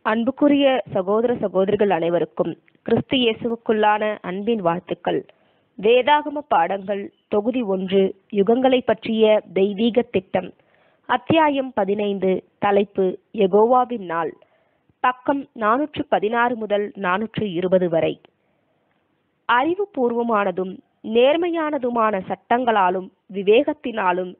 அன்புக்குரிய சகோதர சகோதரிகள் அனைவருக்கும் கிறிஸ்து இயேசுவுக்குள்ளான அன்பின் வாழ்த்துக்கள் வேதாகம பாடங்கள் தொகுதி ஒன்று யுகங்களை பற்றிய தெய்வீக திட்டம் அத்தியாயம் பதினைந்து தலைப்பு யெகோவாவின் நாள் பக்கம் நானூற்று பதினாறு முதல் நானூற்று இருபது வரை அறிவுபூர்வமானதும் நேர்மையானதுமான சட்டங்களாலும் விவேகத்தினாலும்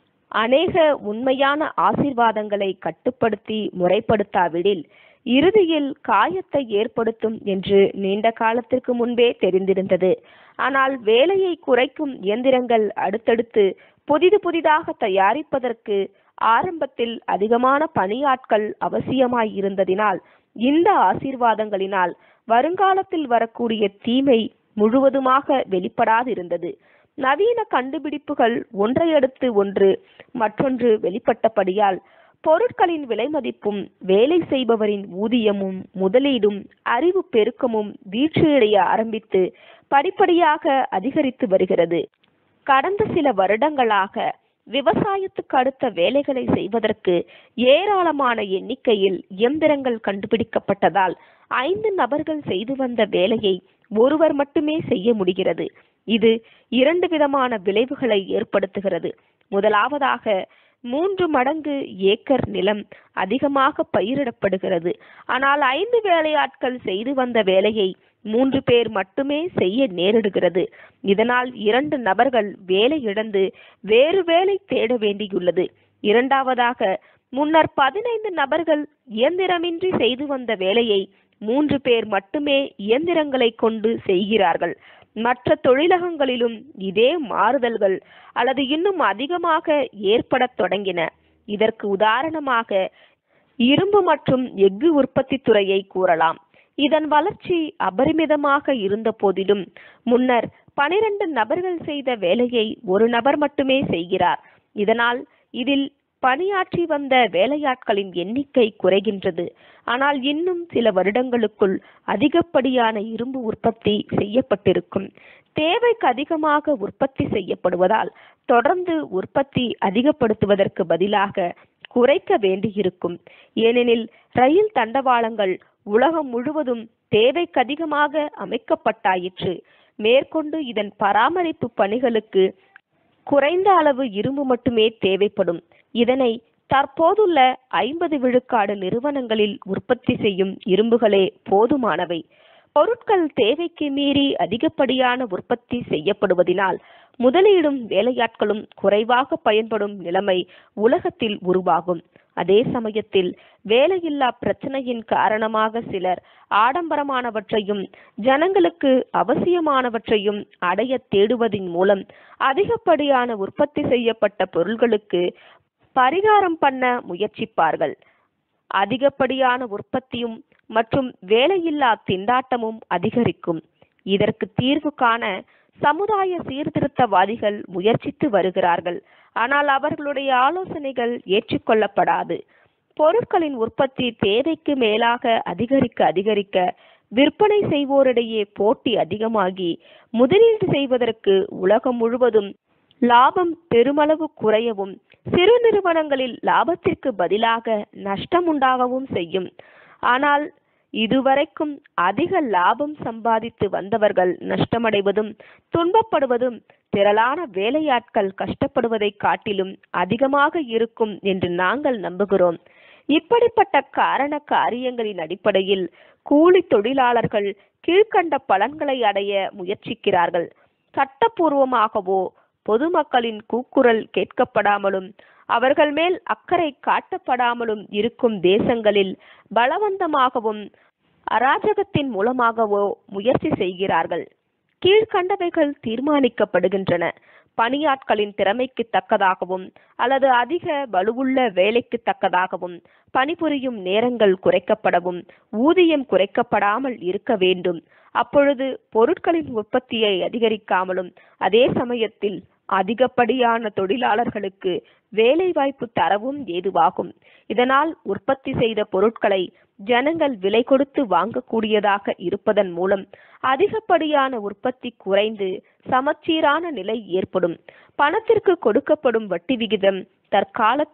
அநேக உண்மையான ஆசீர்வாதங்களை கட்டுப்படுத்தி முறைப்படுத்தாவிடில் இறுதியில் காயத்தை ஏற்படுத்தும் என்று நீண்ட காலத்திற்கு முன்பே தெரிந்திருந்தது ஆனால் வேலையை குறைக்கும் இயந்திரங்கள் அடுத்தடுத்து புதிது புதிதாக தயாரிப்பதற்கு ஆரம்பத்தில் அதிகமான பணியாட்கள் அவசியமாயிருந்ததினால் இந்த ஆசீர்வாதங்களினால் வருங்காலத்தில் வரக்கூடிய தீமை முழுவதுமாக வெளிப்படாதிருந்தது நவீன கண்டுபிடிப்புகள் ஒன்றையடுத்து ஒன்று மற்றொன்று வெளிப்பட்டபடியால் பொருட்களின் விலை மதிப்பும் வேலை செய்பவரின் ஊதியமும் முதலீடும் அறிவு பெருக்கமும் வீழ்ச்சியடைய ஆரம்பித்து படிப்படியாக அதிகரித்து வருகிறது கடந்த சில வருடங்களாக விவசாயத்துக்கு அடுத்த வேலைகளை செய்வதற்கு ஏராளமான எண்ணிக்கையில் இயந்திரங்கள் கண்டுபிடிக்கப்பட்டதால் ஐந்து நபர்கள் செய்து வந்த வேலையை ஒருவர் மட்டுமே செய்ய முடிகிறது இது இரண்டு விதமான விளைவுகளை ஏற்படுத்துகிறது முதலாவதாக மூன்று மடங்கு ஏக்கர் நிலம் அதிகமாக பயிரிடப்படுகிறது ஆனால் ஐந்து வேலையாட்கள் செய்து வந்த வேலையை மூன்று பேர் மட்டுமே செய்ய நேரிடுகிறது இதனால் இரண்டு நபர்கள் வேலை இழந்து வேறு வேலை தேட வேண்டியுள்ளது இரண்டாவதாக முன்னர் பதினைந்து நபர்கள் இயந்திரமின்றி செய்து வந்த வேலையை மூன்று பேர் மட்டுமே இயந்திரங்களை கொண்டு செய்கிறார்கள் மற்ற தொழிலகங்களிலும் இதே மாறுதல்கள் அல்லது இன்னும் அதிகமாக ஏற்படத் தொடங்கின இதற்கு உதாரணமாக இரும்பு மற்றும் எஃகு உற்பத்தி துறையை கூறலாம் இதன் வளர்ச்சி அபரிமிதமாக இருந்த போதிலும் முன்னர் பனிரெண்டு நபர்கள் செய்த வேலையை ஒரு நபர் மட்டுமே செய்கிறார் இதனால் இதில் பணியாற்றி வந்த வேலையாட்களின் எண்ணிக்கை குறைகின்றது ஆனால் இன்னும் சில வருடங்களுக்குள் அதிகப்படியான இரும்பு உற்பத்தி செய்யப்பட்டிருக்கும் தேவைக்கு அதிகமாக உற்பத்தி செய்யப்படுவதால் தொடர்ந்து உற்பத்தி அதிகப்படுத்துவதற்கு பதிலாக குறைக்க வேண்டியிருக்கும் ஏனெனில் ரயில் தண்டவாளங்கள் உலகம் முழுவதும் தேவைக்கு அதிகமாக அமைக்கப்பட்டாயிற்று மேற்கொண்டு இதன் பராமரிப்பு பணிகளுக்கு குறைந்த அளவு இரும்பு மட்டுமே தேவைப்படும் இதனை தற்போதுள்ள ஐம்பது விழுக்காடு நிறுவனங்களில் உற்பத்தி செய்யும் இரும்புகளே போதுமானவை பொருட்கள் தேவைக்கு மீறி அதிகப்படியான உற்பத்தி செய்யப்படுவதினால் முதலீடும் வேலையாட்களும் குறைவாக பயன்படும் நிலைமை உலகத்தில் உருவாகும் அதே சமயத்தில் வேலையில்லா பிரச்சனையின் காரணமாக சிலர் ஆடம்பரமானவற்றையும் ஜனங்களுக்கு அவசியமானவற்றையும் அடைய தேடுவதின் மூலம் அதிகப்படியான உற்பத்தி செய்யப்பட்ட பொருள்களுக்கு பரிகாரம் பண்ண முயற்சிப்பார்கள் அதிகப்படியான உற்பத்தியும் மற்றும் வேலையில்லா திண்டாட்டமும் அதிகரிக்கும் இதற்கு தீர்வு காண சமுதாய சீர்திருத்தவாதிகள் முயற்சித்து வருகிறார்கள் ஆனால் அவர்களுடைய ஆலோசனைகள் ஏற்றுக்கொள்ளப்படாது பொருட்களின் உற்பத்தி தேவைக்கு மேலாக அதிகரிக்க அதிகரிக்க விற்பனை செய்வோரிடையே போட்டி அதிகமாகி முதலீடு செய்வதற்கு உலகம் முழுவதும் லாபம் பெருமளவு குறையவும் சிறு நிறுவனங்களில் லாபத்திற்கு பதிலாக நஷ்டம் உண்டாகவும் செய்யும் ஆனால் இதுவரைக்கும் அதிக லாபம் சம்பாதித்து வந்தவர்கள் நஷ்டமடைவதும் துன்பப்படுவதும் திரளான வேலையாட்கள் கஷ்டப்படுவதை காட்டிலும் அதிகமாக இருக்கும் என்று நாங்கள் நம்புகிறோம் இப்படிப்பட்ட காரண காரியங்களின் அடிப்படையில் கூலி தொழிலாளர்கள் கீழ்கண்ட பலன்களை அடைய முயற்சிக்கிறார்கள் சட்டப்பூர்வமாகவோ பொதுமக்களின் கூக்குரல் கேட்கப்படாமலும் அவர்கள் மேல் அக்கறை காட்டப்படாமலும் இருக்கும் தேசங்களில் பலவந்தமாகவும் அராஜகத்தின் மூலமாகவோ முயற்சி செய்கிறார்கள் கீழ்கண்டவைகள் தீர்மானிக்கப்படுகின்றன பணியாட்களின் திறமைக்கு தக்கதாகவும் அல்லது அதிக வலுவுள்ள வேலைக்கு தக்கதாகவும் பணிபுரியும் நேரங்கள் குறைக்கப்படவும் ஊதியம் குறைக்கப்படாமல் இருக்க வேண்டும் அப்பொழுது பொருட்களின் உற்பத்தியை அதிகரிக்காமலும் அதே சமயத்தில் அதிகப்படியான தொழிலாளர்களுக்கு வேலைவாய்ப்பு தரவும் ஏதுவாகும் இதனால் உற்பத்தி செய்த பொருட்களை ஜனங்கள் விலை கொடுத்து வாங்கக்கூடியதாக இருப்பதன் மூலம் அதிகப்படியான உற்பத்தி குறைந்து சமச்சீரான நிலை ஏற்படும் பணத்திற்கு கொடுக்கப்படும் வட்டி விகிதம் தற்காலத்தில்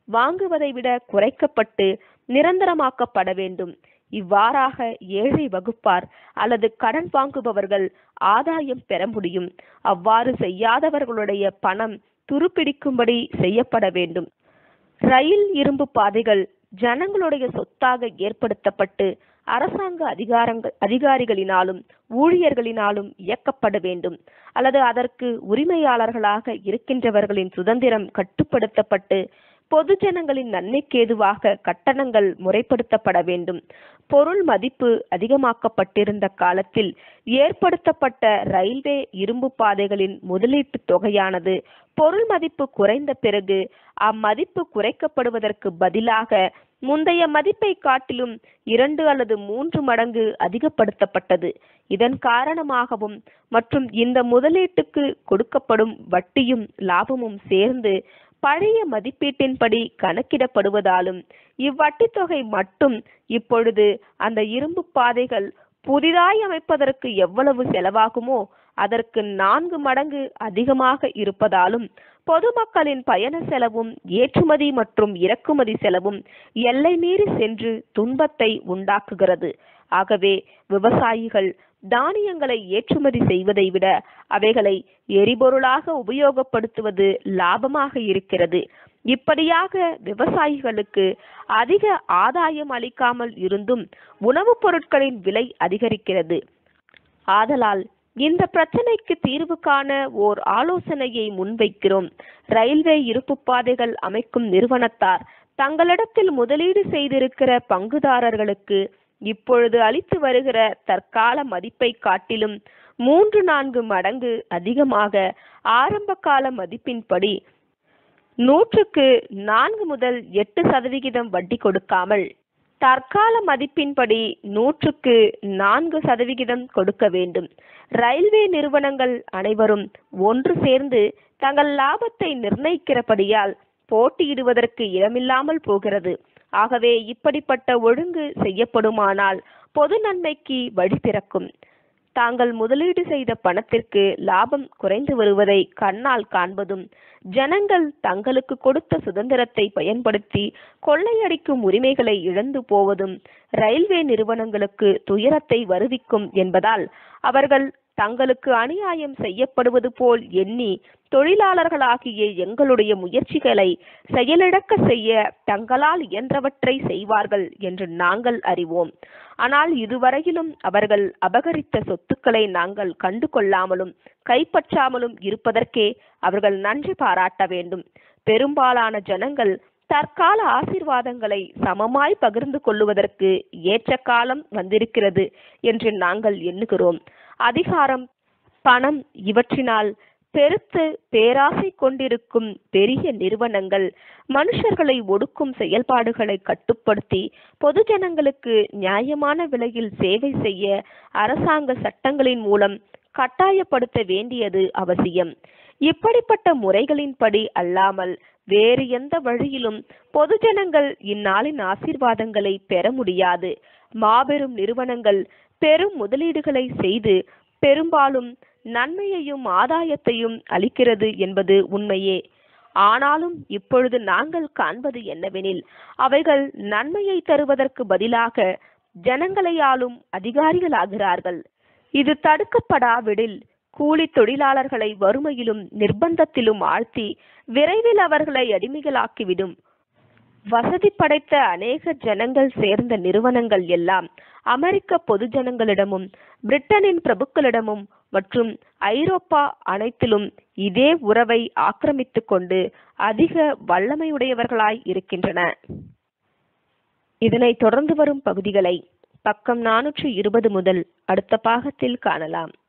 வாங்குவதை விட குறைக்கப்பட்டு நிரந்தரமாக்கப்பட வேண்டும் இவ்வாறாக ஏழை வகுப்பார் அல்லது கடன் வாங்குபவர்கள் ஆதாயம் பெற முடியும் அவ்வாறு செய்யாதவர்களுடைய பணம் துருப்பிடிக்கும்படி செய்யப்பட வேண்டும் ரயில் இரும்பு பாதைகள் ஜனங்களுடைய சொத்தாக ஏற்படுத்தப்பட்டு அரசாங்க அதிகாரங்கள் அதிகாரிகளினாலும் ஊழியர்களினாலும் இயக்கப்பட வேண்டும் அல்லது அதற்கு உரிமையாளர்களாக இருக்கின்றவர்களின் சுதந்திரம் கட்டுப்படுத்தப்பட்டு பொதுஜனங்களின் நன்மைக்கேதுவாக கட்டணங்கள் முறைப்படுத்தப்பட வேண்டும் பொருள் மதிப்பு அதிகமாக்கப்பட்டிருந்த காலத்தில் ஏற்படுத்தப்பட்ட ரயில்வே இரும்பு பாதைகளின் முதலீட்டு தொகையானது பொருள் மதிப்பு குறைந்த பிறகு அம்மதிப்பு குறைக்கப்படுவதற்கு பதிலாக முந்தைய மதிப்பை காட்டிலும் இரண்டு அல்லது மூன்று மடங்கு அதிகப்படுத்தப்பட்டது இதன் காரணமாகவும் மற்றும் இந்த முதலீட்டுக்கு கொடுக்கப்படும் வட்டியும் லாபமும் சேர்ந்து பழைய மதிப்பீட்டின்படி கணக்கிடப்படுவதாலும் இவ்வட்டி தொகை மட்டும் இப்பொழுது அந்த இரும்பு பாதைகள் புதிதாய் அமைப்பதற்கு எவ்வளவு செலவாகுமோ அதற்கு நான்கு மடங்கு அதிகமாக இருப்பதாலும் பொதுமக்களின் பயண செலவும் ஏற்றுமதி மற்றும் இறக்குமதி செலவும் எல்லை மீறி சென்று துன்பத்தை உண்டாக்குகிறது ஆகவே விவசாயிகள் தானியங்களை ஏற்றுமதி செய்வதை விட அவைகளை எரிபொருளாக உபயோகப்படுத்துவது லாபமாக இருக்கிறது இப்படியாக விவசாயிகளுக்கு அதிக ஆதாயம் அளிக்காமல் இருந்தும் உணவுப் பொருட்களின் விலை அதிகரிக்கிறது ஆதலால் இந்த பிரச்சனைக்கு தீர்வு காண ஓர் ஆலோசனையை முன்வைக்கிறோம் ரயில்வே இருப்பு பாதைகள் அமைக்கும் நிறுவனத்தார் தங்களிடத்தில் முதலீடு செய்திருக்கிற பங்குதாரர்களுக்கு இப்பொழுது அளித்து வருகிற தற்கால மதிப்பை காட்டிலும் மூன்று நான்கு மடங்கு அதிகமாக ஆரம்ப கால மதிப்பின்படி நூற்றுக்கு நான்கு முதல் எட்டு சதவிகிதம் வட்டி கொடுக்காமல் தற்கால மதிப்பின்படி நூற்றுக்கு நான்கு சதவிகிதம் கொடுக்க வேண்டும் ரயில்வே நிறுவனங்கள் அனைவரும் ஒன்று சேர்ந்து தங்கள் லாபத்தை நிர்ணயிக்கிறபடியால் போட்டியிடுவதற்கு இடமில்லாமல் போகிறது ஆகவே இப்படிப்பட்ட ஒழுங்கு செய்யப்படுமானால் பொது நன்மைக்கு வழி பிறக்கும் தாங்கள் முதலீடு செய்த பணத்திற்கு லாபம் குறைந்து வருவதை கண்ணால் காண்பதும் ஜனங்கள் தங்களுக்கு கொடுத்த சுதந்திரத்தை பயன்படுத்தி கொள்ளையடிக்கும் உரிமைகளை இழந்து போவதும் ரயில்வே நிறுவனங்களுக்கு துயரத்தை வருவிக்கும் என்பதால் அவர்கள் தங்களுக்கு அநியாயம் செய்யப்படுவது போல் எண்ணி தொழிலாளர்களாகிய எங்களுடைய முயற்சிகளை செயலிழக்க செய்ய தங்களால் இயன்றவற்றை செய்வார்கள் என்று நாங்கள் அறிவோம் ஆனால் இதுவரையிலும் அவர்கள் அபகரித்த சொத்துக்களை நாங்கள் கண்டு கொள்ளாமலும் கைப்பற்றாமலும் இருப்பதற்கே அவர்கள் நன்றி பாராட்ட வேண்டும் பெரும்பாலான ஜனங்கள் தற்கால ஆசீர்வாதங்களை சமமாய் பகிர்ந்து கொள்ளுவதற்கு ஏற்ற காலம் வந்திருக்கிறது என்று நாங்கள் எண்ணுகிறோம் அதிகாரம் பணம் இவற்றினால் பெருத்து பேராசை கொண்டிருக்கும் பெரிய நிறுவனங்கள் மனுஷர்களை ஒடுக்கும் செயல்பாடுகளை கட்டுப்படுத்தி பொதுஜனங்களுக்கு நியாயமான விலையில் சேவை செய்ய அரசாங்க சட்டங்களின் மூலம் கட்டாயப்படுத்த வேண்டியது அவசியம் இப்படிப்பட்ட முறைகளின்படி அல்லாமல் வேறு எந்த வழியிலும் பொதுஜனங்கள் இந்நாளின் ஆசீர்வாதங்களை பெற முடியாது மாபெரும் நிறுவனங்கள் பெரும் முதலீடுகளை செய்து பெரும்பாலும் நன்மையையும் ஆதாயத்தையும் அளிக்கிறது என்பது உண்மையே ஆனாலும் இப்பொழுது நாங்கள் காண்பது என்னவெனில் அவைகள் நன்மையை தருவதற்கு பதிலாக ஜனங்களை ஆளும் அதிகாரிகளாகிறார்கள் இது தடுக்கப்படாவிடில் கூலி தொழிலாளர்களை வறுமையிலும் நிர்பந்தத்திலும் ஆழ்த்தி விரைவில் அவர்களை அடிமைகளாக்கிவிடும் வசதி படைத்த அநேக ஜனங்கள் சேர்ந்த நிறுவனங்கள் எல்லாம் அமெரிக்க பொதுஜனங்களிடமும் பிரிட்டனின் பிரபுக்களிடமும் மற்றும் ஐரோப்பா அனைத்திலும் இதே உறவை ஆக்கிரமித்துக் கொண்டு அதிக வல்லமையுடையவர்களாய் இருக்கின்றன இதனை தொடர்ந்து வரும் பகுதிகளை பக்கம் நானூற்று இருபது முதல் அடுத்த பாகத்தில் காணலாம்